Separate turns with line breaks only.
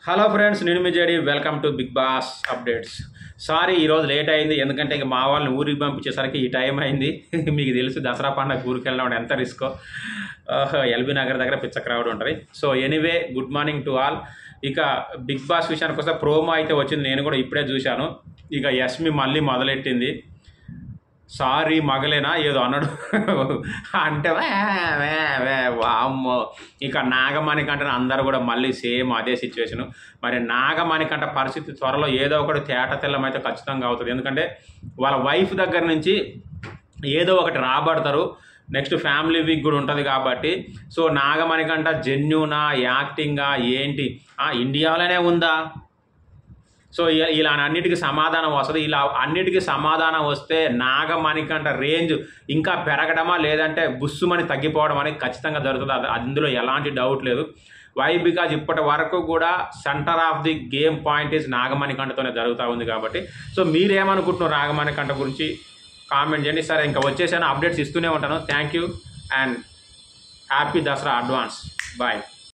hello friends నేను మీ JD welcome to big boss updates sorry ఈరోజు లేట్ అయింది ఎందుకంటే ఇక మా వాళ్ళని ఊరికి పంపించేసరికి ఈ టైం అయింది మీకు తెలుసు దసరా పండుగ ఊరికి వెళ్ళడం ఎంత రిస్కో ఎల్బీ నగర్ దగ్గర పిచ్చ క్రౌడ్ ఉంటుంది so anyway good morning to all ఇక బిగ్ బాస్ విషయానికి వస్తే ప్రోమో అయితే వచ్చింది నేను కూడా ఇప్పుడే చూశాను ఇక యస్మి మళ్ళీ మొదలెట్టింది సారీ మగలేనా ఏదో అన్నాడు అంటే వే, వే, వే, వామ్మో ఇక నాగమణి కంటే అందరూ కూడా మళ్ళీ సేమ్ అదే సిచ్యువేషన్ మరి నాగమణి కంట పరిస్థితి త్వరలో ఏదో ఒకటి తేట తెల్లం అయితే ఖచ్చితంగా అవుతుంది ఎందుకంటే వాళ్ళ వైఫ్ దగ్గర నుంచి ఏదో ఒకటి రాబడతారు నెక్స్ట్ ఫ్యామిలీ వీక్ కూడా ఉంటుంది కాబట్టి సో నాగమణి కంట జెన్యునా యాక్టింగా ఏంటి ఆ, ఇండియాలోనే ఉందా సో ఇ- ఇలా అన్నిటికీ సమాధానం వస్తుంది ఇలా అన్నిటికీ సమాధానం వస్తే నాగమణికంట రేంజ్ ఇంకా పెరగడమా లేదంటే బుస్సుమని తగ్గిపోవడం అనేది ఖచ్చితంగా జరుగుతుంది అది అందులో ఎలాంటి డౌట్ లేదు వై బికాజ్ ఇప్పటి వరకు కూడా centre of the game point is నాగమణికంటతోనే జరుగుతూ ఉంది కాబట్టి సో మీరేమనుకుంటున్నారు నాగమణికంట గురించి కామెంట్ చేయండి సరే ఇంకా వచ్చేసాను అప్డేట్స్ ఇస్తూనే ఉంటాను thank you and happy Dasara advance bye